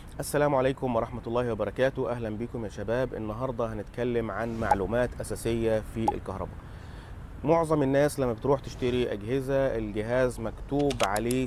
السلام عليكم ورحمة الله وبركاته أهلا بكم يا شباب النهاردة هنتكلم عن معلومات أساسية في الكهرباء معظم الناس لما بتروح تشتري أجهزة الجهاز مكتوب عليه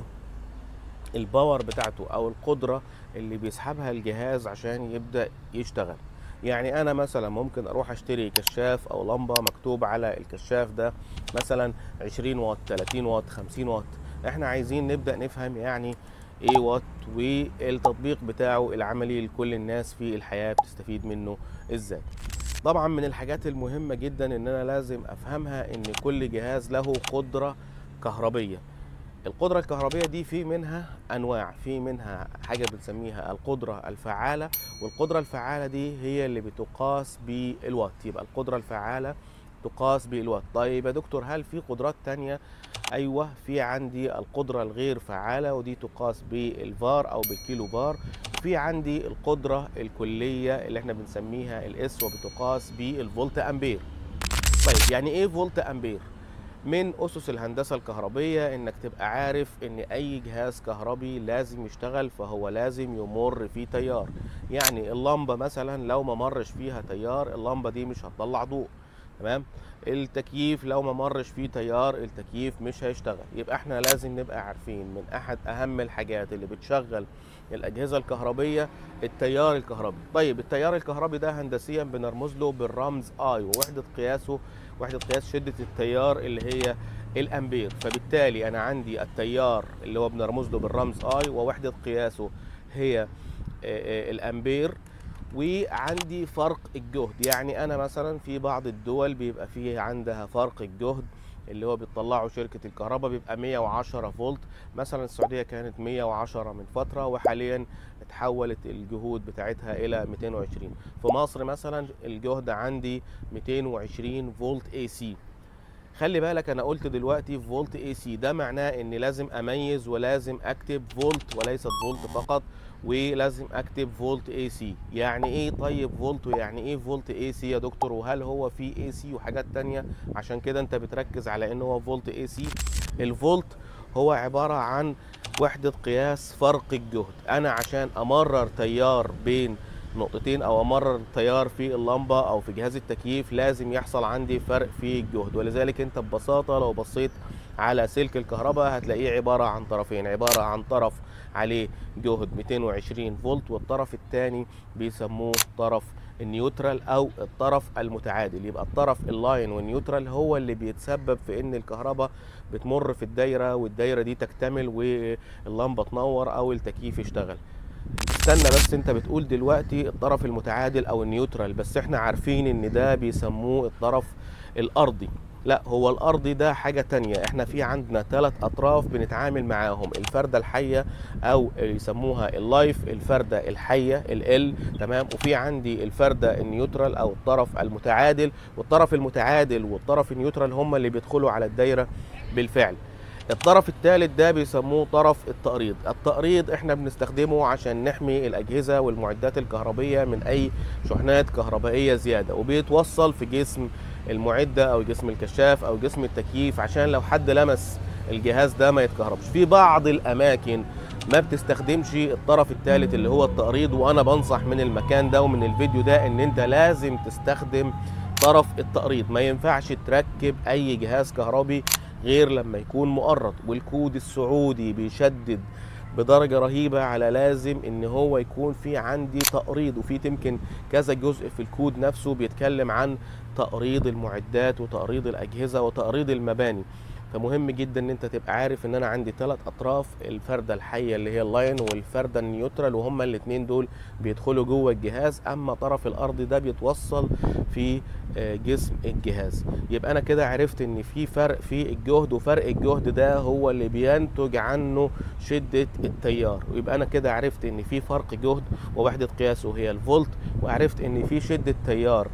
الباور بتاعته أو القدرة اللي بيسحبها الجهاز عشان يبدأ يشتغل يعني أنا مثلا ممكن أروح أشتري كشاف أو لمبة مكتوب على الكشاف ده مثلا 20 واط 30 واط 50 واط احنا عايزين نبدأ نفهم يعني ايه وات والتطبيق بتاعه العملي لكل الناس في الحياه بتستفيد منه ازاي طبعا من الحاجات المهمه جدا ان انا لازم افهمها ان كل جهاز له قدره كهربيه القدره الكهربيه دي في منها انواع في منها حاجه بنسميها القدره الفعاله والقدره الفعاله دي هي اللي بتقاس بالوات يبقى القدره الفعاله تقاس بالوات طيب يا دكتور هل في قدرات تانية ايوه في عندي القدره الغير فعاله ودي تقاس بالفار او بالكيلو بار في عندي القدره الكليه اللي احنا بنسميها الاس وبتقاس بالفولت امبير طيب يعني ايه فولت امبير من اسس الهندسه الكهربيه انك تبقى عارف ان اي جهاز كهربي لازم يشتغل فهو لازم يمر فيه تيار يعني اللمبه مثلا لو ما مرش فيها تيار اللمبه دي مش هتطلع ضوء تمام التكييف لو ما مرش فيه تيار التكييف مش هيشتغل يبقى احنا لازم نبقى عارفين من احد اهم الحاجات اللي بتشغل الاجهزه الكهربيه التيار الكهربي طيب التيار الكهربي ده هندسيا بنرمز له بالرمز اي ووحده قياسه وحده قياس شده التيار اللي هي الامبير فبالتالي انا عندي التيار اللي هو بنرمز له بالرمز اي ووحده قياسه هي الامبير وعندي فرق الجهد يعني انا مثلا في بعض الدول بيبقى فيه عندها فرق الجهد اللي هو بيطلعه شركة الكهرباء بيبقى 110 فولت مثلا السعودية كانت 110 من فترة وحاليا اتحولت الجهود بتاعتها إلى 220 في مصر مثلا الجهد عندي 220 فولت اي سي خلي بالك انا قلت دلوقتي فولت اي سي ده معناه ان لازم اميز ولازم اكتب فولت وليست فولت فقط ولازم اكتب فولت اي سي يعني ايه طيب فولت ويعني ايه فولت اي سي يا دكتور وهل هو في اي سي وحاجات تانية عشان كده انت بتركز على ان هو فولت اي سي الفولت هو عبارة عن وحدة قياس فرق الجهد انا عشان امرر تيار بين نقطتين او امرر تيار في اللمبه او في جهاز التكييف لازم يحصل عندي فرق في الجهد ولذلك انت ببساطه لو بصيت على سلك الكهرباء هتلاقيه عباره عن طرفين عباره عن طرف عليه جهد 220 فولت والطرف الثاني بيسموه طرف النيوترال او الطرف المتعادل يبقى الطرف اللاين والنيوترال هو اللي بيتسبب في ان الكهرباء بتمر في الدايره والدايره دي تكتمل واللمبه تنور او التكييف يشتغل استنى بس انت بتقول دلوقتي الطرف المتعادل او النيوترال بس احنا عارفين ان ده بيسموه الطرف الارضي لا هو الارضي ده حاجه تانية احنا في عندنا ثلاث اطراف بنتعامل معاهم الفرده الحيه او يسموها اللايف الفرده الحيه ال تمام وفي عندي الفرده النيوترال او الطرف المتعادل والطرف المتعادل والطرف النيوترال هم اللي بيدخلوا على الدايره بالفعل الطرف الثالث ده بيسموه طرف التقريض التقريض احنا بنستخدمه عشان نحمي الاجهزه والمعدات الكهربيه من اي شحنات كهربائيه زياده وبيتوصل في جسم المعده او جسم الكشاف او جسم التكييف عشان لو حد لمس الجهاز ده ما يتكهربش في بعض الاماكن ما بتستخدمش الطرف الثالث اللي هو التقريض وانا بنصح من المكان ده ومن الفيديو ده ان انت لازم تستخدم طرف التقريض ما ينفعش تركب اي جهاز كهربي غير لما يكون مقرض والكود السعودي بيشدد بدرجة رهيبة على لازم ان هو يكون في عندي تقريض وفي يمكن كذا جزء في الكود نفسه بيتكلم عن تقريض المعدات وتقريض الاجهزة وتقريض المباني فمهم جدا ان انت تبقى عارف ان انا عندي ثلاث اطراف الفرده الحيه اللي هي اللاين والفرده النيوترال وهما الاثنين دول بيدخلوا جوه الجهاز اما طرف الارض ده بيتوصل في جسم الجهاز يبقى انا كده عرفت ان في فرق في الجهد وفرق الجهد ده هو اللي بينتج عنه شده التيار ويبقى انا كده عرفت ان في فرق جهد ووحده قياسه هي الفولت وعرفت ان في شده تيار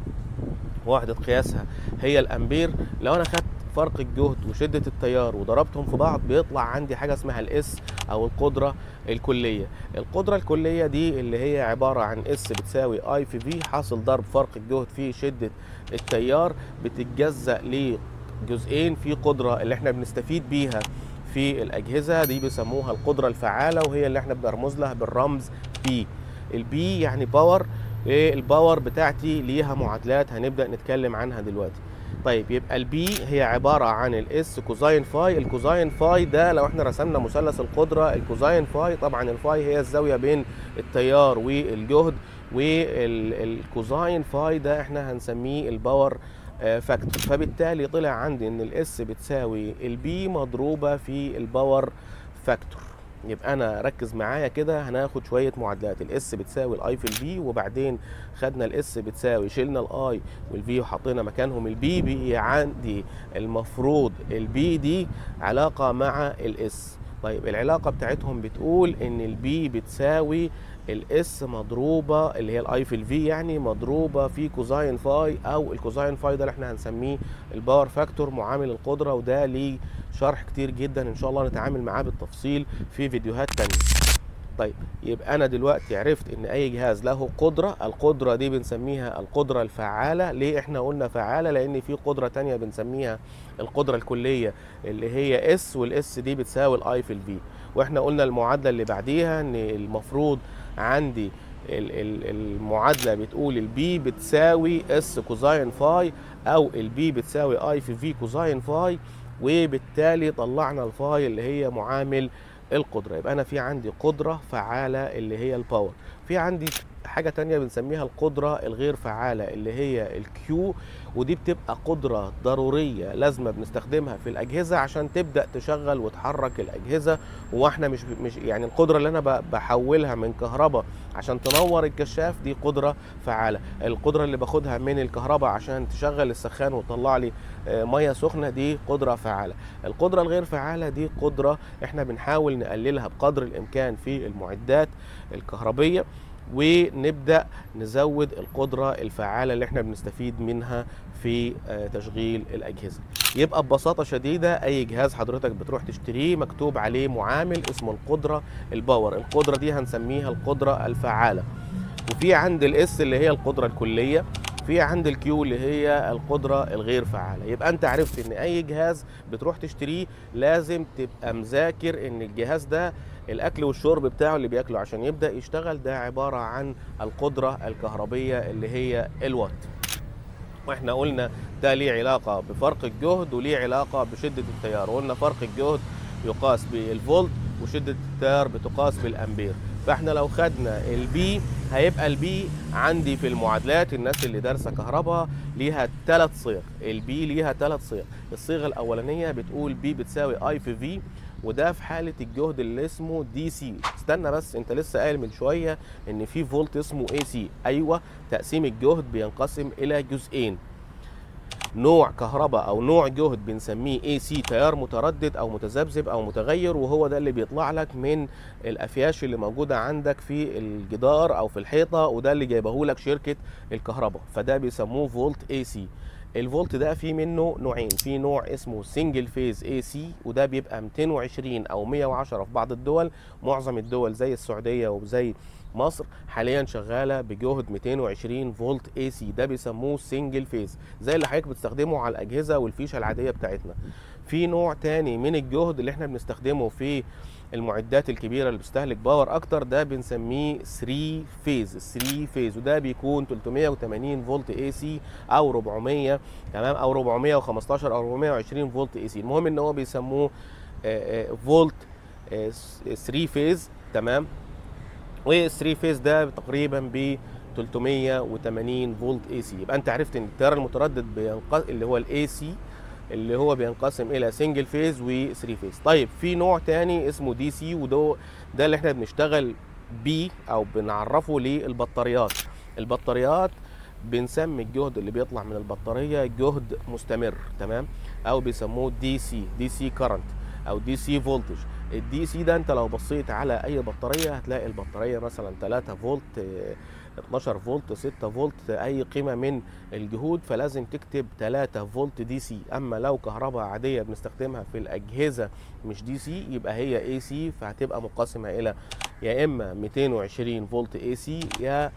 وحده قياسها هي الامبير لو انا خدت فرق الجهد وشدة التيار وضربتهم في بعض بيطلع عندي حاجة اسمها الاس او القدرة الكلية القدرة الكلية دي اللي هي عبارة عن اس بتساوي اي في في حاصل ضرب فرق الجهد في شدة التيار بتتجزأ لجزئين في قدرة اللي احنا بنستفيد بيها في الأجهزة دي بيسموها القدرة الفعالة وهي اللي احنا بنرمز لها بالرمز بي البي يعني باور الباور بتاعتي ليها معادلات هنبدا نتكلم عنها دلوقتي طيب يبقى البي هي عباره عن الاس كوزاين فاي الكوزاين فاي ده لو احنا رسمنا مثلث القدره الكوزاين فاي طبعا الفاي هي الزاويه بين التيار والجهد والكوزاين فاي ده احنا هنسميه الباور فاكتور فبالتالي طلع عندي ان الاس بتساوي البي مضروبه في الباور فاكتور يبقى انا ركز معايا كده هناخد شويه معادلات الاس بتساوي الاي في الفي وبعدين خدنا الاس بتساوي شلنا الاي والفي وحطينا مكانهم البي بقي عندي المفروض البي دي علاقه مع الاس طيب العلاقه بتاعتهم بتقول ان البي بتساوي الاس مضروبه اللي هي الاي في الفي يعني مضروبه في كوزاين فاي او الكوزاين فاي ده اللي احنا هنسميه الباور فاكتور معامل القدره وده ليه شرح كتير جدا ان شاء الله نتعامل معاه بالتفصيل في فيديوهات تانية طيب يبقى انا دلوقتي عرفت ان اي جهاز له قدره القدره دي بنسميها القدره الفعاله ليه احنا قلنا فعاله لان في قدره تانية بنسميها القدره الكليه اللي هي اس والاس دي بتساوي الاي في الفي واحنا قلنا المعادله اللي بعديها ان المفروض عندي المعادله بتقول البي بتساوي اس كوزاين فاي او البي بتساوي اي في في كوزاين فاي وبالتالي طلعنا الفاي اللي هي معامل القدره يبقى انا في عندي قدره فعاله اللي هي الباور في عندي حاجة تانية بنسميها القدرة الغير فعالة اللي هي الكيو ودي بتبقى قدرة ضرورية لازمة بنستخدمها في الأجهزة عشان تبدأ تشغل وتحرك الأجهزة واحنا مش مش يعني القدرة اللي أنا بحولها من كهرباء عشان تنور الكشاف دي قدرة فعالة القدرة اللي باخدها من الكهرباء عشان تشغل السخان وتطلع لي مية سخنة دي قدرة فعالة القدرة الغير فعالة دي قدرة احنا بنحاول نقللها بقدر الإمكان في المعدات الكهربية ونبدا نزود القدره الفعاله اللي احنا بنستفيد منها في تشغيل الاجهزه يبقى ببساطه شديده اي جهاز حضرتك بتروح تشتريه مكتوب عليه معامل اسمه القدره الباور القدره دي هنسميها القدره الفعاله وفي عند الاس اللي هي القدره الكليه في عند الكيو اللي هي القدره الغير فعاله يبقى انت عرفت ان اي جهاز بتروح تشتريه لازم تبقى مذاكر ان الجهاز ده الاكل والشرب بتاعه اللي بياكله عشان يبدا يشتغل ده عباره عن القدره الكهربيه اللي هي الوات واحنا قلنا ده ليه علاقه بفرق الجهد وليه علاقه بشده التيار وقلنا فرق الجهد يقاس بالفولت وشده التيار بتقاس بالامبير فاحنا لو خدنا البي هيبقى البي عندي في المعادلات الناس اللي دارسه كهرباء ليها ثلاث صيغ البي ليها ثلاث صيغ الصيغه الاولانيه بتقول بي بتساوي اي في في وده في حاله الجهد اللي اسمه دي سي استنى بس انت لسه قايل من شويه ان في فولت اسمه اي سي ايوه تقسيم الجهد بينقسم الى جزئين نوع كهرباء او نوع جهد بنسميه اي سي تيار متردد او متذبذب او متغير وهو ده اللي بيطلع لك من الافياش اللي موجوده عندك في الجدار او في الحيطه وده اللي جايبه لك شركه الكهرباء فده بيسموه فولت اي سي الفولت ده في منه نوعين في نوع اسمه سنجل فيز اي سي وده بيبقى 220 او 110 في بعض الدول معظم الدول زي السعوديه وزي مصر حاليا شغاله بجهد 220 فولت اي سي ده بيسموه سنجل فيز زي اللي حضرتك بتستخدمه على الاجهزه والفيشه العاديه بتاعتنا في نوع تاني من الجهد اللي احنا بنستخدمه في المعدات الكبيره اللي بتستهلك باور اكتر ده بنسميه 3 فيز 3 فيز وده بيكون 380 فولت اي سي او 400 تمام او 415 او 420 فولت اي سي المهم ان هو بيسموه فولت 3 فيز تمام وال 3 فيز ده تقريبا ب 380 فولت اي سي يبقى انت عرفت ان التيار المتردد بينقسم اللي هو الاي سي اللي هو بينقسم الى سنجل فيز و 3 فيز طيب في نوع تاني اسمه دي سي وده ده اللي احنا بنشتغل بيه او بنعرفه للبطاريات البطاريات بنسمي الجهد اللي بيطلع من البطاريه جهد مستمر تمام او بيسموه دي سي دي سي كارنت او دي سي فولتج الدي سي ده انت لو بصيت على اي بطاريه هتلاقي البطاريه مثلا 3 فولت 12 فولت 6 فولت اي قيمه من الجهود فلازم تكتب 3 فولت دي سي اما لو كهرباء عاديه بنستخدمها في الاجهزه مش دي سي يبقى هي اي سي فهتبقى مقسمه الى يا اما 220 فولت اي سي يا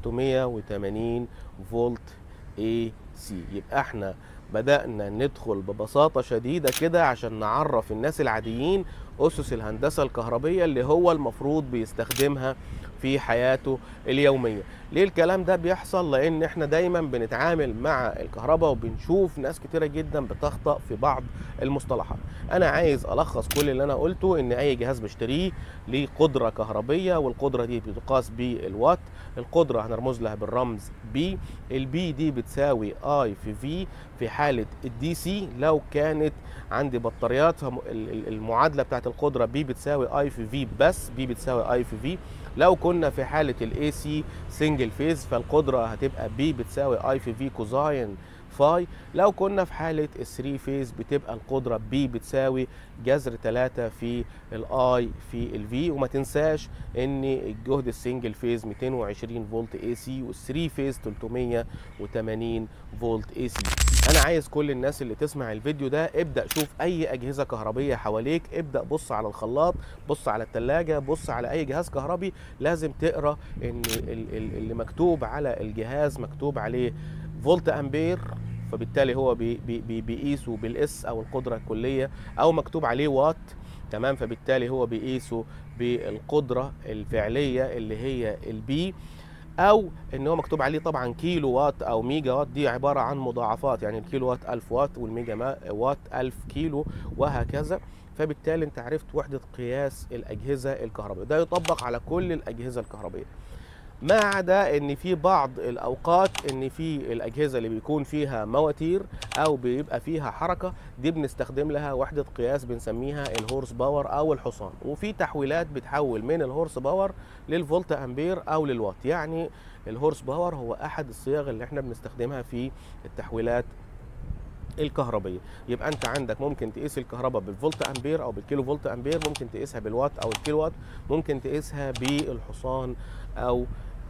380 فولت اي سي يبقى احنا بدأنا ندخل ببساطة شديدة كده عشان نعرف الناس العاديين أسس الهندسة الكهربية اللي هو المفروض بيستخدمها في حياته اليوميه ليه الكلام ده بيحصل لان احنا دايما بنتعامل مع الكهرباء وبنشوف ناس كتيره جدا بتخطأ في بعض المصطلحات انا عايز الخص كل اللي انا قلته ان اي جهاز بشتريه ليه قدره كهربيه والقدره دي بتقاس بالوات القدره هنرمز لها بالرمز بي البي دي بتساوي اي في في في حاله الدي سي لو كانت عندي بطاريات المعادله بتاعت القدره بي بتساوي اي في في بس بي بتساوي اي في في لو كنا في حاله الاي سي سنجل فيز فالقدره هتبقى بي بتساوي اي في في كوزاين فاي لو كنا في حالة الثري فيز بتبقى القدرة بي بتساوي جذر 3 في الاي في الفي وما تنساش ان الجهد السنجل فيز 220 فولت اي سي والثري فيز 380 فولت اي سي انا عايز كل الناس اللي تسمع الفيديو ده ابدا شوف اي اجهزه كهربيه حواليك ابدا بص على الخلاط بص على الثلاجه بص على اي جهاز كهربي لازم تقرا ان اللي مكتوب على الجهاز مكتوب عليه فولت امبير فبالتالي هو بي بي بيقيسه بالاس او القدره الكليه او مكتوب عليه وات تمام فبالتالي هو بيقيسه بالقدره الفعليه اللي هي البي او ان هو مكتوب عليه طبعا كيلو وات او ميجا وات دي عباره عن مضاعفات يعني الكيلو وات 1000 وات والميجا وات 1000 كيلو وهكذا فبالتالي انت عرفت وحده قياس الاجهزه الكهربائيه ده يطبق على كل الاجهزه الكهربائيه ما عدا ان في بعض الاوقات ان في الاجهزه اللي بيكون فيها مواتير او بيبقى فيها حركه دي بنستخدم لها وحده قياس بنسميها الهورس باور او الحصان وفي تحويلات بتحول من الهورس باور للفولت امبير او للوات يعني الهورس باور هو احد الصيغ اللي احنا بنستخدمها في التحويلات الكهربيه يبقى انت عندك ممكن تقيس الكهرباء بالفولت امبير او بالكيلو فولت امبير ممكن تقيسها بالوات او الكيلو وات ممكن تقيسها بالحصان او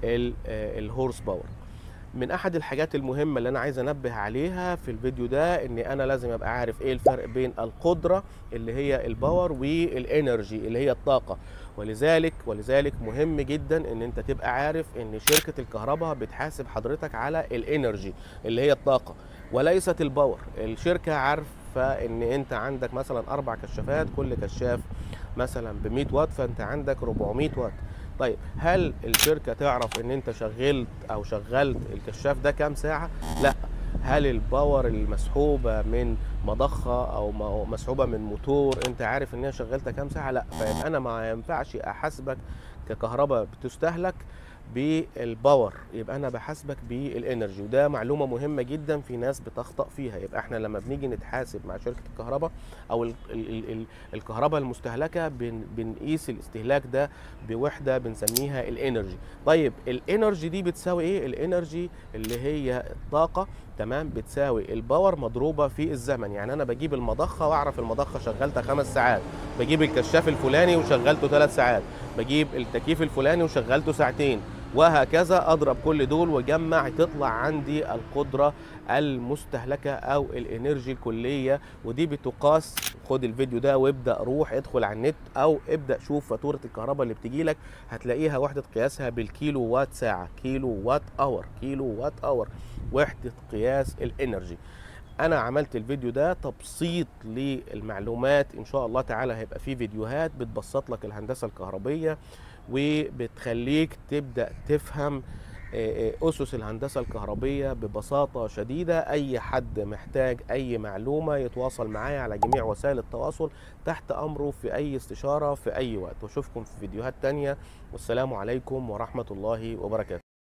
الهورس باور من احد الحاجات المهمه اللي انا عايز انبه عليها في الفيديو ده ان انا لازم ابقى عارف ايه الفرق بين القدره اللي هي الباور والانرجي اللي هي الطاقه ولذلك ولذلك مهم جدا ان انت تبقى عارف ان شركه الكهرباء بتحاسب حضرتك على الانرجي اللي هي الطاقه وليست الباور الشركه عارفه ان انت عندك مثلا اربع كشافات كل كشاف مثلا ب 100 واط فانت عندك 400 واط طيب هل الشركه تعرف ان انت شغلت او شغلت الكشاف ده كام ساعه لا هل الباور المسحوبه من مضخه او مسحوبه من موتور انت عارف ان هي شغلتها كام ساعه لا فيبقى انا ما ينفعش احاسبك ككهرباء بتستهلك بالباور يبقى انا بحاسبك بالانرجي وده معلومه مهمه جدا في ناس بتخطا فيها يبقى احنا لما بنيجي نتحاسب مع شركه الكهرباء او ال ال ال الكهرباء المستهلكه بن بنقيس الاستهلاك ده بوحده بنسميها الانرجي طيب الانرجي دي بتساوي ايه الانرجي اللي هي الطاقه تمام بتساوي الباور مضروبه في الزمن يعني انا بجيب المضخه واعرف المضخه شغلتها خمس ساعات بجيب الكشاف الفلاني وشغلته ثلاث ساعات بجيب التكييف الفلاني وشغلته ساعتين وهكذا اضرب كل دول واجمع تطلع عندي القدره المستهلكه او الانرجي الكليه ودي بتقاس خد الفيديو ده وابدا روح ادخل على النت او ابدا شوف فاتوره الكهرباء اللي بتجي لك هتلاقيها وحده قياسها بالكيلو وات ساعه كيلو وات اور كيلو وات اور وحده قياس الانرجي انا عملت الفيديو ده تبسيط للمعلومات ان شاء الله تعالى هيبقى فيه فيديوهات بتبسط لك الهندسه الكهربيه وبتخليك تبدا تفهم اسس الهندسه الكهربيه ببساطه شديده اي حد محتاج اي معلومه يتواصل معايا على جميع وسائل التواصل تحت امره في اي استشاره في اي وقت واشوفكم في فيديوهات تانية والسلام عليكم ورحمه الله وبركاته